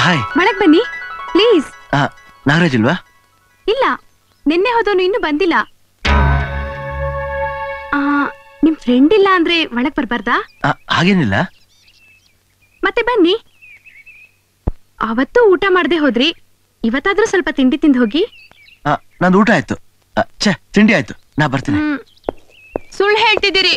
Hi ಒಳಗ್ ಬನ್ನಿ please Nagaraj ಇಲ್ವಾ ಇಲ್ಲ ನಿನ್ನೆ ಹೋದವನು ಇನ್ನೂ ಬಂದಿಲ್ಲ ಆ, ನಿಮ್ ಫ್ರೆಂಡ್ ಇಲ್ಲ ಅಂದ್ರೆ ಒಳಗ್ ಬರ್ಬಾರ್ದಾ ಆ, ಹಾಗೇನಿಲ್ಲ ಮತ್ತೆ ಬನ್ನಿ ಅವತ್ತು ಊಟ ಮಾಡದೆ ಹೋದ್ರಿ ಇವತ್ತಾದ್ರೂ ಸ್ವಲ್ಪ ತಿಂಡಿ ತಿಂದು ಹೋಗಿ ಆ, ನಂದು ಊಟ ಆಯ್ತು ಆ, ಛೇ ತಿಂಡಿ ಆಯ್ತು ನಾ ಬರ್ತೀನಿ ಹ್ಮ್. ಸುಳ್ಳು ಹೇಳ್ತಿದ್ದೀರಿ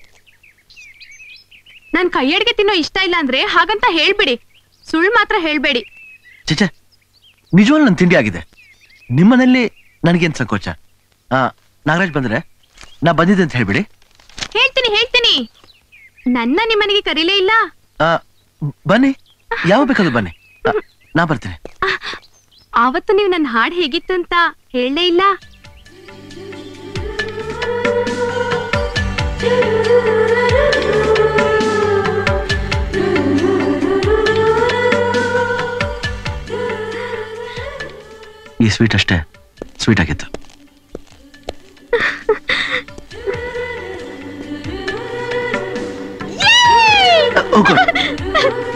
ನನ್ ಕೈ ಅಡ್ಗೆ ತಿನ್ನೋ ಇಷ್ಟ ಇಲ್ಲ ಅಂದ್ರೆ ಹಾಗಂತ ಹೇಳ್ಬಿಡಿ ಸುಳ್ಳು ಮಾತ್ರ ಹೇಳ್ಬೇಡಿ ಛೇ ಛೇ ನಿಜವಾಗ್ಲೂ ನನ್ನ ತಿಂಡಿ ಆಗಿದೆ ನಿಮ್ಮನೇಲಿ ನನಗೇನ್ ಸಂಕೋಚ ಆ, ನಾಗರಾಜ್ ಬಂದ್ರೆ ನಾ ಬಂದಿದ್ದೆ ಅಂತ ಹೇಳ್ಬಿಡಿ ಹೇಳ್ತೀನಿ ಹೇಳ್ತೀನಿ ನನ್ನ ನಿಮ್ಮನೆಗೆ ಕರೀಲೇ ಇಲ್ಲ ಆ, ಬನ್ನಿ ಯಾವ ಬೇಕಾದ್ರೂ ಬನ್ನಿ ಆ, ನಾ ಬರ್ತೀನಿ ಆವತ್ತು ನೀವು ನನ್ನ ಹಾಡು ಹೇಗಿತ್ತು ಅಂತ ಹೇಳಲೇ ಇಲ್ಲ ಈ ಸ್ವೀಟ್ ಅಷ್ಟೇ ಸ್ವೀಟ್ ಆಗಿತ್ತು ಓ, good.